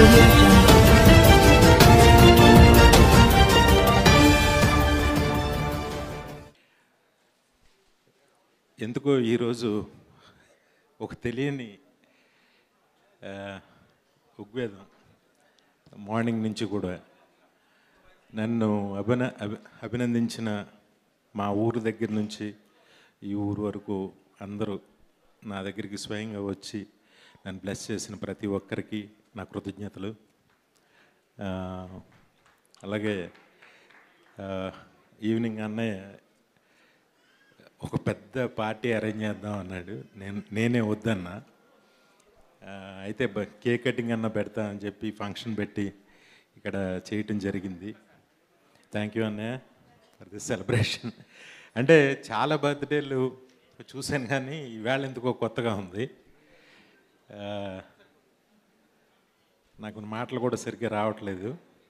audio jungle. ఎందుకో ఈరోజు ఒక తెలియని ఆ, ఉద్వేదం మార్నింగ్ నుంచి కూడా నన్ను అభిన అభి అభినందించిన మా ఊరు దగ్గర నుంచి ఈ ఊరు వరకు అందరూ నా దగ్గరికి స్వయంగా వచ్చి నన్ను బ్లెస్ చేసిన ప్రతి ఒక్కరికి నా కృతజ్ఞతలు ఆ, అలాగే ఆ, ఈవినింగ్ అన్నయ్య ఒక పెద్ద పార్టీ అరేంజ్ చేద్దాం అన్నాడు నేను నేనే వద్దన్నా ఆ, అయితే బ- కేక్ కటింగ్ అన్న పెడతా అని చెప్పి ఫంక్షన్ పెట్టి ఇక్కడ చేయటం జరిగింది థ్యాంక్ యూ అన్నయ్య ఫర్ దిస్ సెలబ్రేషన్ అంటే చాలా బర్త్డేలు చూశాను కానీ ఈవేళ ఎందుకో కొత్తగా ఉంది ఆ, నాకు మాటలు కూడా సరిగ్గా రావట్లేదు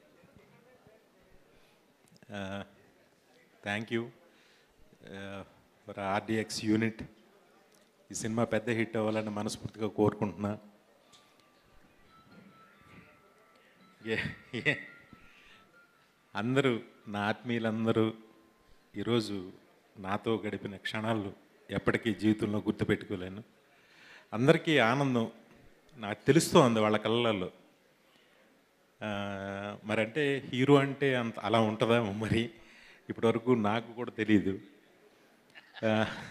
thank you for RDX unit ఈ సినిమా పెద్ద హిట్ అవ్వాలని మనస్ఫూర్తిగా కోరుకుంటున్నా ఏ- ఏ- అందరూ నా ఆత్మీయులందరూ ఈరోజు నాతో గడిపిన క్షణాలు ఎప్పటికీ జీవితంలో గుర్తుపెట్టుకోలేను అందరికీ ఆనందం నాకు తెలుస్తోంది వాళ్ళ కళ్ళల్లో ఆ, మరంటే హీరో అంటే అంత అలా ఉంటుందా మరి ఇప్పటివరకు నాకు కూడా తెలియదు ఆ,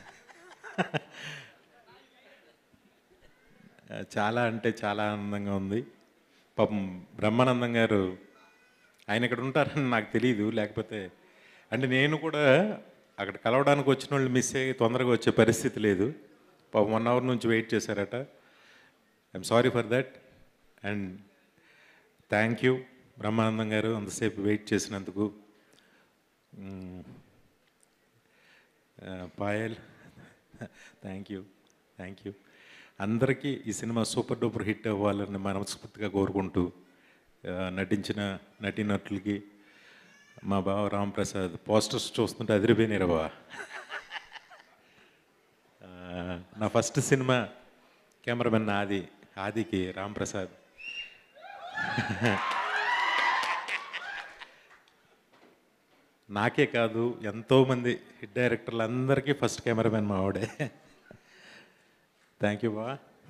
చాలా అంటే చాలా ఆనందంగా ఉంది పాపం బ్రహ్మానందం గారు ఆయన ఇక్కడ ఉంటారని నాకు తెలియదు లేకపోతే అంటే నేను కూడా అక్కడ కలవడానికి వచ్చిన వాళ్ళు మిస్ అయ్యి తొందరగా వచ్చే పరిస్థితి లేదు పాపం వన్ అవర్ నుంచి వెయిట్ చేశారట I'm sorry for that and thank you Brahmanandam garu అంతసేపు వెయిట్ చేసినందుకు మ్మ్. ఆ, Payal thank you thank you అందరికీ ఈ సినిమా సూపర్ డూపర్ హిట్ అవ్వాలని మనస్ఫూర్తిగా కోరుకుంటూ ఆ, నటించిన నటీనటులకి మా బావ రాంప్రసాద్ పోస్టర్స్ చూస్తుంటే అదిరిపోయినారు బావ ఆ, నా ఫస్ట్ సినిమా కెమెరామెన్ ఆది ఆదికి రాంప్రసాద్ నాకే కాదు ఎంతోమంది హిట్ డైరెక్టర్లు అందరికీ ఫస్ట్ కెమెరామెన్ మా ఆవిడే థ్యాంక్ యూ బా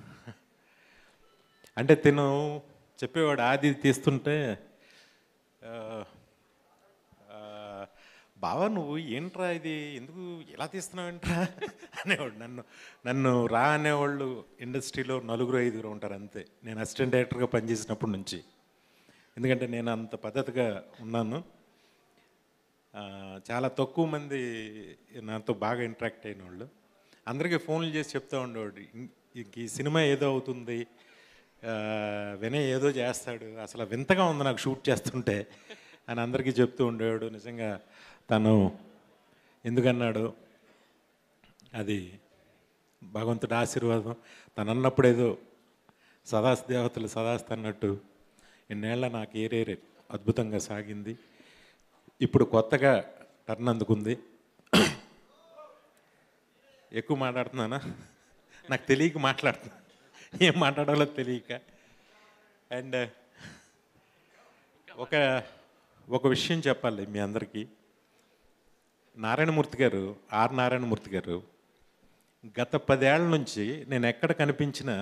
అంటే తిను చెప్పేవాడు ఆది తీస్తుంటే ఆ, ఆ, బావా నువ్వు ఏంట్రా ఇది ఎందుకు ఎలా తీస్తున్నావు ఏంట్రా అనేవాడు నన్ను నన్ను రా అనేవాళ్ళు ఇండస్ట్రీలో నలుగురు ఐదుగురు ఉంటారు అంతే నేను అసిస్టెంట్ డైరెక్టర్గా పనిచేసినప్పటి నుంచి ఎందుకంటే నేను అంత పద్ధతిగా ఉన్నాను ఆ, చాలా తక్కువ మంది నాతో బాగా ఇంటరాక్ట్ అయిన వాళ్ళు అందరికీ ఫోన్లు చేసి చెప్తా ఉండేవాడు "ఇం- ఇంక ఈ సినిమా ఏదో అవుతుంది ఆ, వినయ్ ఏదో చేస్తాడు అసలు వింతగా ఉంది నాకు షూట్ చేస్తుంటే అని అందరికీ చెప్తూ ఉండేవాడు నిజంగా తను ఎందుకన్నాడు అది భగవంతుడి ఆశీర్వాదం తను అన్నప్పుడు ఏదో సదాస్ దేవతలు సదాస్ అన్నట్టు ఇన్నేళ్ల నా కెరీర్ అద్భుతంగా సాగింది ఇప్పుడు కొత్తగా టర్న్ అందుకుంది ఎక్కువ మాట్లాడుతున్నానా నాకు తెలియక మాట్లాడుతున్నా ఏం మాట్లాడాలో తెలియక అండ్ ఒక ఒక విషయం చెప్పాలి మీ అందరికీ నారాయణమూర్తి గారు ఆర్ నారాయణమూర్తి గారు గత పదేళ్ల నుంచి నేను ఎక్కడ కనిపించినా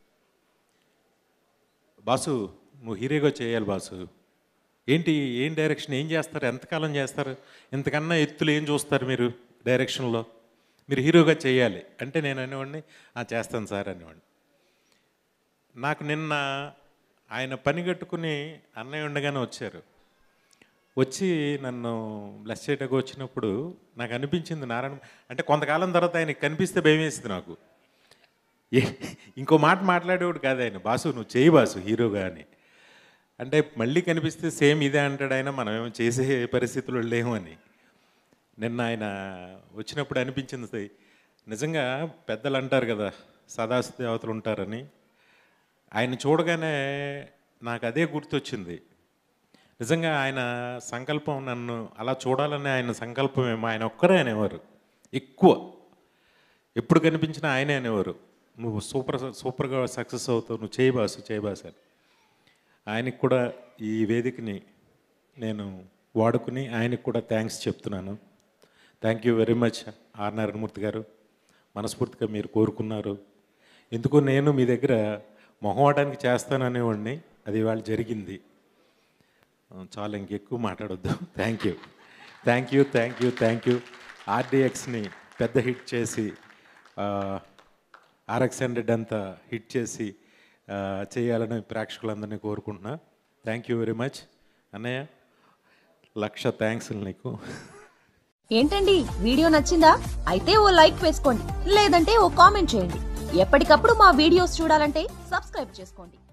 బాసు నువ్వు హీరోగా చేయాలి బాసు ఏంటి ఏం డైరెక్షన్ ఏం చేస్తారు ఎంతకాలం చేస్తారు ఇంతకన్నా ఎత్తులు ఏం చూస్తారు మీరు డైరెక్షన్లో మీరు హీరోగా చేయాలి అంటే నేను అనేవాడిని "ఆ, చేస్తాను సార్ అనేవాడిని నాకు నిన్న ఆయన పని కట్టుకుని అన్నయ్య ఉండగానే వచ్చారు వచ్చి నన్ను బ్లెస్ చేయటకు వచ్చినప్పుడు నాకు అనిపించింది నారాయణ అంటే కొంతకాలం తర్వాత ఆయనకి కనిపిస్తే భయం వేసింది నాకు ఏ- ఇంకో మాట మాట్లాడేవాడు కాదు ఆయన బాసు నువ్వు చేయి బాసు హీరోగా అని అంటే మళ్ళీ కనిపిస్తే సేమ్ ఇదే అంటాడు ఆయన మనం ఏమో చేసే పరిస్థితులు లేము అని నిన్న ఆయన వచ్చినప్పుడు అనిపించింది నిజంగా పెద్దలు అంటారు కదా సదాశ దేవతలు ఉంటారని ఆయన చూడగానే నాకు అదే గుర్తొచ్చింది నిజంగా ఆయన సంకల్పం నన్ను అలా చూడాలనే ఆయన సంకల్పం ఏమో ఆయన ఒక్కరే అనేవారు ఎక్కువ ఎప్పుడు కనిపించినా ఆయనే అనేవారు నువ్వు సూపర్ సూపర్గా సక్సెస్ అవుతావు నువ్వు చేయి బాసు చేయి బాసు అని ఆయనకి కూడా ఈ వేదికని నేను వాడుకుని ఆయనకి కూడా థ్యాంక్స్ చెప్తున్నాను thank you very much R Narayanamurthy garu మనస్ఫూర్తిగా మీరు కోరుకున్నారు ఎందుకో నేను మీ దగ్గర మొహమాటానికి చేస్తాననేవాడిని అది ఇవాళ జరిగింది చాలా ఇంకెక్కువ మాట్లాడొద్దు thank you thank you thank you thank you ఆర్డిఎక్స్ని పెద్ద హిట్ చేసి ఆర్ఎక్స్ హండ్రెడ్ అంతా హిట్ చేసి ఆ, చేయాలని ప్రేక్షకులందరినీ కోరుకుంటున్నా థ్యాంక్ యూ వెరీ మచ్ అన్నయ్య లక్ష థ్యాంక్స్ నీకు ఏంటండి వీడియో నచ్చిందా అయితే ఓ లైక్ వేసుకోండి లేదంటే ఓ కామెంట్ చేయండి ఎప్పటికప్పుడు మా వీడియోస్ చూడాలంటే సబ్స్క్రైబ్ చేసుకోండి